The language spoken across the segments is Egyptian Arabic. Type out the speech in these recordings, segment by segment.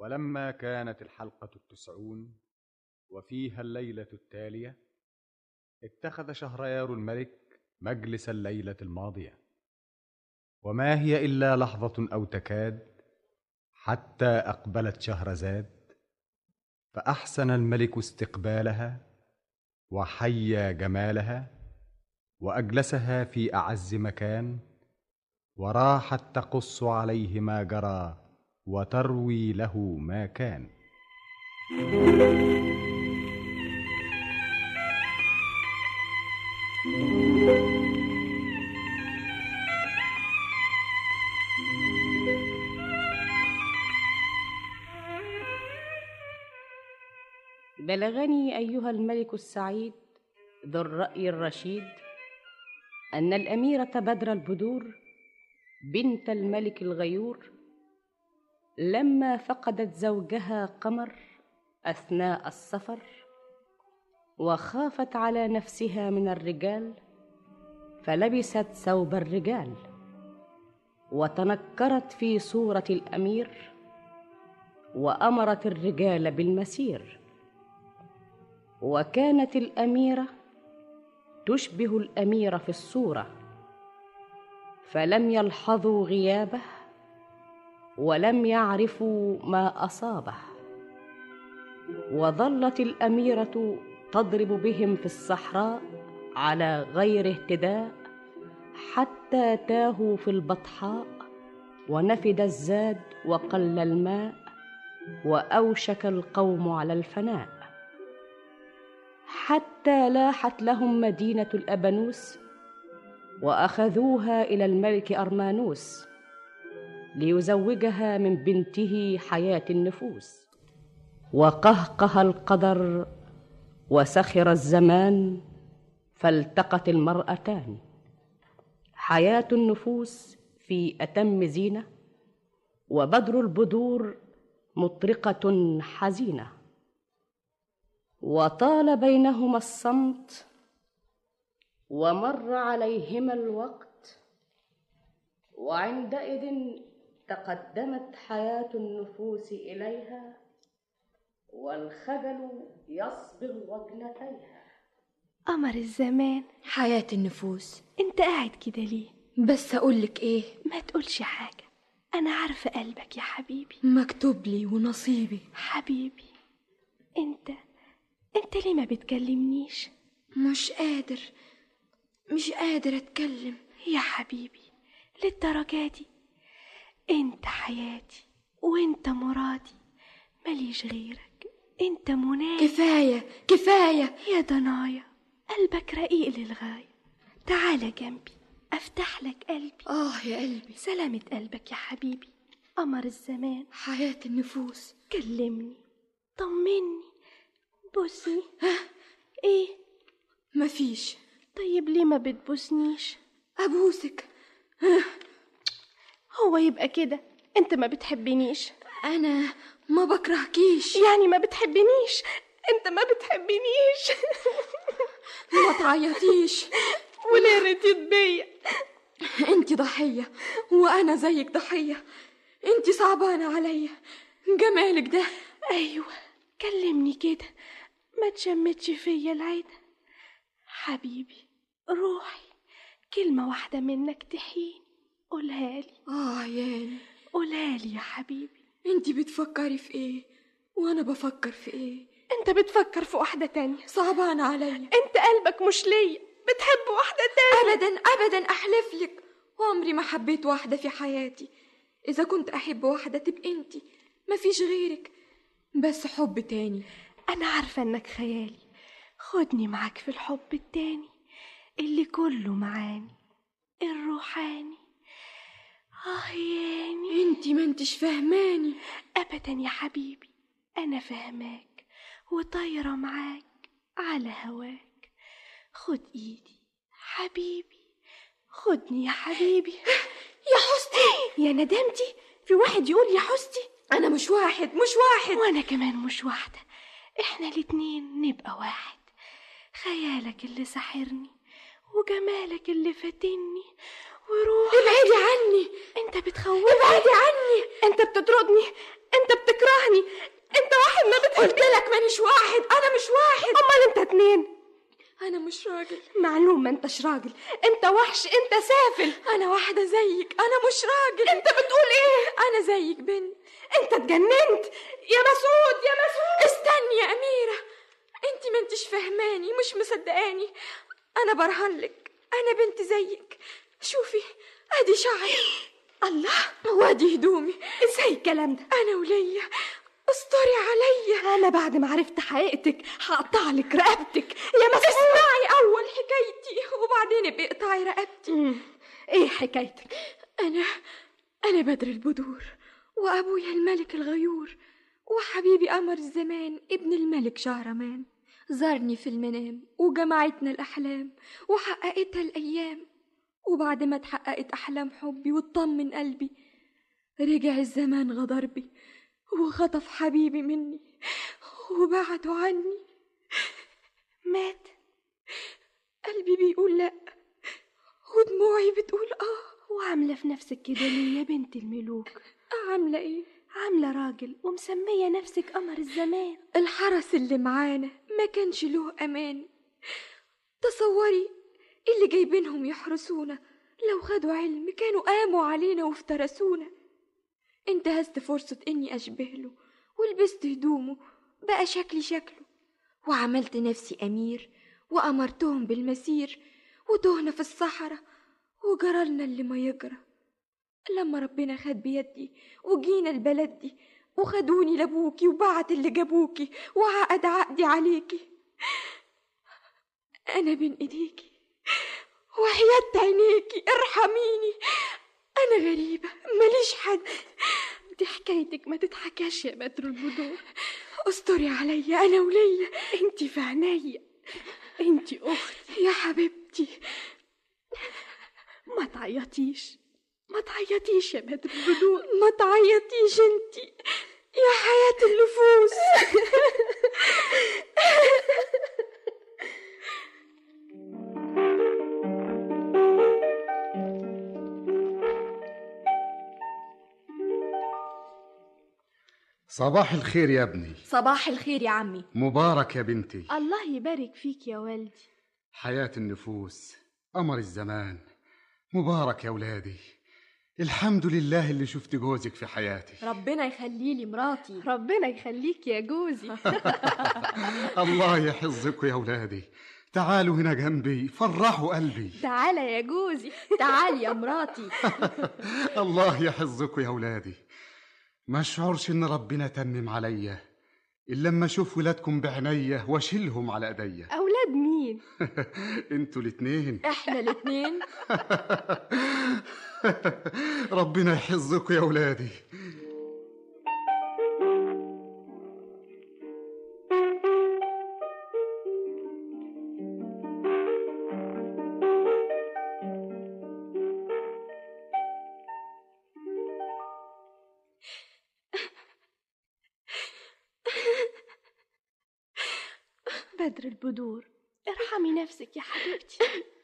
ولما كانت الحلقة التسعون وفيها الليلة التالية اتخذ شهريار الملك مجلس الليلة الماضية وما هي إلا لحظة أو تكاد حتى أقبلت شهرزاد فأحسن الملك استقبالها وحيا جمالها وأجلسها في أعز مكان وراحت تقص عليه ما جرى وتروي له ما كان بلغني ايها الملك السعيد ذو الراي الرشيد ان الاميره بدر البدور بنت الملك الغيور لما فقدت زوجها قمر اثناء السفر وخافت على نفسها من الرجال فلبست ثوب الرجال وتنكرت في صوره الامير وامرت الرجال بالمسير وكانت الاميره تشبه الامير في الصوره فلم يلحظوا غيابه ولم يعرفوا ما اصابه وظلت الاميره تضرب بهم في الصحراء على غير اهتداء حتى تاهوا في البطحاء ونفد الزاد وقل الماء واوشك القوم على الفناء حتى لاحت لهم مدينه الابانوس واخذوها الى الملك ارمانوس ليزوجها من بنته حياه النفوس وقهقه القدر وسخر الزمان فالتقت المرأتان حياة النفوس في أتم زينة وبدر البدور مطرقة حزينة وطال بينهما الصمت ومر عليهما الوقت وعندئذ تقدمت حياة النفوس إليها والخجل يصبغ وجنتيها قمر الزمان حياة النفوس انت قاعد كده ليه بس أقولك إيه ما تقولش حاجة أنا عارفة قلبك يا حبيبي مكتوب لي ونصيبي حبيبي انت انت ليه ما بتكلمنيش مش قادر مش قادر أتكلم يا حبيبي للدرجة دي انت حياتي وانت مرادي ماليش غيرك انت منادي كفاية كفاية يا ضنايا قلبك رقيق للغاية تعال جنبي افتح لك قلبي آه يا قلبي سلامة قلبك يا حبيبي قمر الزمان حياة النفوس كلمني طمني بوسني ايه مفيش طيب ليه ما بتبوسنيش أبوسك هو يبقى كده انت ما بتحبنيش أنا ما بكرهكيش يعني ما بتحبنيش انت ما بتحبنيش ما تعيطيش وليه رديت بيا انت ضحية وأنا زيك ضحية انت صعبانة عليا جمالك ده ايوه كلمني كده ما تشمتش فيا العيدة حبيبي روحي كلمة واحدة منك تحيني قولها لي آه ياني قولها لي يا حبيبي انت بتفكري في ايه وانا بفكر في ايه انت بتفكر في واحدة تانية صعبان عليا انت قلبك مش ليا بتحب واحدة تانية ابدا ابدا احلف لك عمري ما حبيت واحدة في حياتي اذا كنت احب واحدة تبقى انت مفيش غيرك بس حب تاني انا عارفة انك خيالي خدني معاك في الحب التاني اللي كله معاني الروحاني اه ياني انت ما انتش فهماني ابدا يا حبيبي انا فاهماك وطايره معاك على هواك خد ايدي حبيبي خدني يا حبيبي يا حستي يا ندمتي في واحد يقول يا حستي انا مش واحد مش واحد وانا كمان مش واحده احنا الاتنين نبقى واحد خيالك اللي ساحرني وجمالك اللي فاتني وروحك ابعدي عني انت بتخوفني ابعدي عني انت بتطردني انت بتكرهني قلت لك مانيش واحد انا مش واحد امال انت اتنين انا مش راجل معلوم ما انتش راجل انت وحش انت سافل انا واحدة زيك انا مش راجل انت بتقول ايه انا زيك بنت انت اتجننت يا مسعود يا مسعود استني يا اميرة انت ما انتش فهماني مش مصدقاني انا برهنلك انا بنت زيك شوفي ادي شعري الله وادي هدومي ازاي الكلام ده انا وليا استري عليا انا بعد ما عرفت حقيقتك هقطع لك رقبتك يا مسعود اسمعي اول حكايتي وبعدين ابقي اقطعي رقبتي مم. ايه حكايتك انا انا بدر البدور وابويا الملك الغيور وحبيبي قمر الزمان ابن الملك شهرمان زارني في المنام وجمعتنا الاحلام وحققتها الايام وبعد ما اتحققت احلام حبي واطمن قلبي رجع الزمان غدر بي وخطف حبيبي مني وبعده عني مات قلبي بيقول لا ودموعي بتقول اه وعامله في نفسك كده ليه يا بنت الملوك عامله ايه عامله راجل ومسميه نفسك قمر الزمان الحرس اللي معانا ما كانش له امان تصوري اللي جايبينهم يحرسونا لو خدوا علم كانوا قاموا علينا وافترسونا انتهزت فرصة اني اشبه له ولبست هدومه بقى شكلي شكله وعملت نفسي امير وامرتهم بالمسير وتهنا في الصحراء وجرالنا اللي ما يجرى لما ربنا خد بيدي وجينا البلد دي وخدوني لابوكي وبعت اللي جابوكي وعقد عقدي عليكي انا بين ايديكي وحياة عينيكي ارحميني انا غريبة ماليش حد دي حكايتك ما تتحكاش يا بدر البدور استري عليا انا وليا انت في عينيا انت اختي يا حبيبتي ما تعيطيش ما تعيطيش يا بدر البدور ما تعيطيش انتي يا حياة النفوس صباح الخير يا ابني صباح الخير يا عمي مبارك يا بنتي الله يبارك فيك يا والدي حياة النفوس قمر الزمان مبارك يا ولادي الحمد لله اللي شفت جوزك في حياتي ربنا يخلي لي مراتي ربنا يخليك يا جوزي الله يحفظكم يا ولادي تعالوا هنا جنبي فرحوا قلبي تعالى يا جوزي تعالي يا مراتي الله يحفظكم يا ولادي ما اشعرش ان ربنا تمم عليا الا لما اشوف ولادكم بعينيا واشيلهم على ايديا اولاد مين انتوا الاتنين احنا الاتنين ربنا يحفظكم يا ولادي بدر البدور ارحمي نفسك يا حبيبتي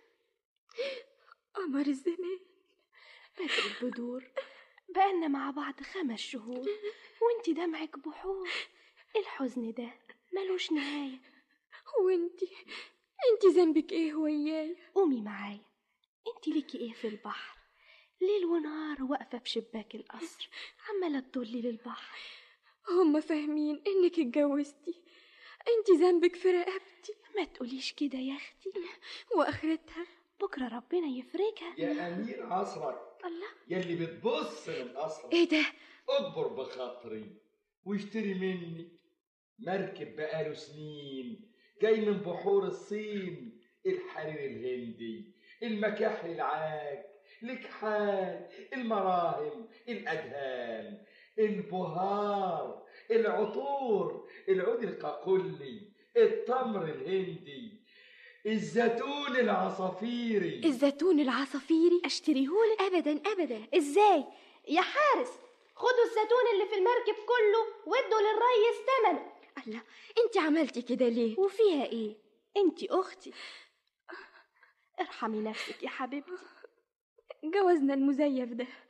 قمر الزمان بدر البدور بقالنا مع بعض خمس شهور وانت دمعك بحور الحزن ده ملوش نهاية وانتي انتي ذنبك ايه وياي قومي معايا انت ليكي ايه في البحر ليل ونهار واقفة بشباك القصر عمالة تطلي للبحر هما فاهمين انك اتجوزتي انتي ذنبك في رقبتي ما تقوليش كده يا اختي واخرتها بكرة ربنا يفرجها يا أمير عصرك الله يلي بتبص من أصلك ايه ده اكبر بخاطري واشتري مني مركب بقاله سنين جاي من بحور الصين الحرير الهندي المكاحل العاج الكحال المراهم الأدهان البهار العطور العود القاقلي التمر الهندي الزيتون العصافيري الزيتون العصافيري اشتريهولك ابدا ابدا ازاي يا حارس خدوا الزيتون اللي في المركب كله وادوا للريس ثمنه الله انتي عملتي كده ليه وفيها ايه انت اختي ارحمي نفسك يا حبيبتي جوازنا المزيف ده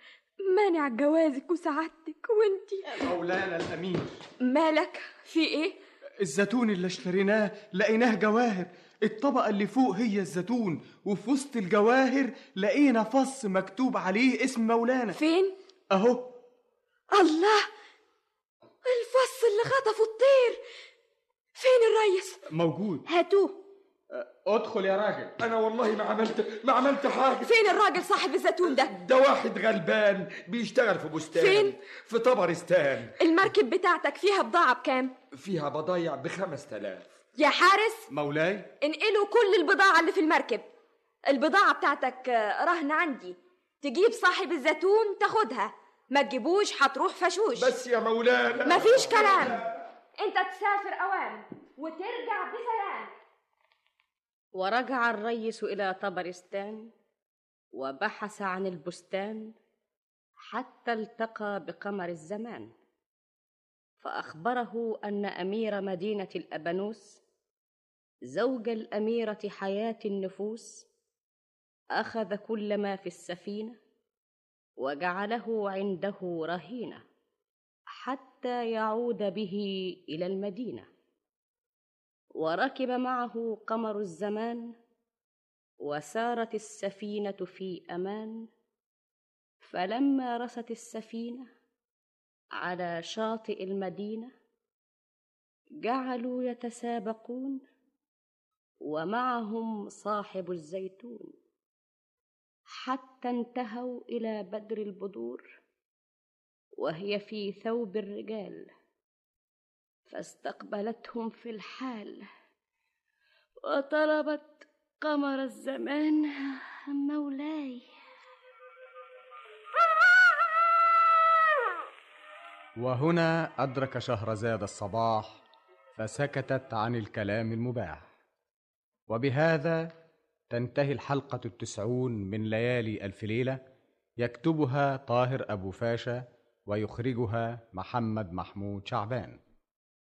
مانع جوازك وسعادتك وانتي مولانا الأمير مالك في ايه الزيتون اللي اشتريناه لقيناه جواهر الطبقة اللي فوق هي الزيتون وفي وسط الجواهر لقينا فص مكتوب عليه اسم مولانا فين أهو الله الفص اللي خطفه الطير فين الريس موجود هاتوه ادخل يا راجل انا والله ما عملت ما عملت حاجه فين الراجل صاحب الزيتون ده ده واحد غلبان بيشتغل في بستان فين؟ في طبرستان المركب بتاعتك فيها بضاعة بكام فيها بضايع بخمس تلاف يا حارس مولاي انقلوا كل البضاعة اللي في المركب البضاعة بتاعتك آه، رهن عندي تجيب صاحب الزيتون تاخدها ما تجيبوش هتروح فشوش بس يا مولانا مفيش كلام انت تسافر اوام وترجع بسلام ورجع الريس إلى طبرستان وبحث عن البستان حتى التقى بقمر الزمان فأخبره أن أمير مدينة الأبانوس زوج الأميرة حياة النفوس أخذ كل ما في السفينة وجعله عنده رهينة حتى يعود به إلى المدينة وركب معه قمر الزمان وسارت السفينه في امان فلما رست السفينه على شاطئ المدينه جعلوا يتسابقون ومعهم صاحب الزيتون حتى انتهوا الى بدر البدور وهي في ثوب الرجال فاستقبلتهم في الحال وطلبت قمر الزمان مولاي وهنا أدرك شهرزاد الصباح فسكتت عن الكلام المباح وبهذا تنتهي الحلقة التسعون من ليالي ألف ليلة يكتبها طاهر أبو فاشا ويخرجها محمد محمود شعبان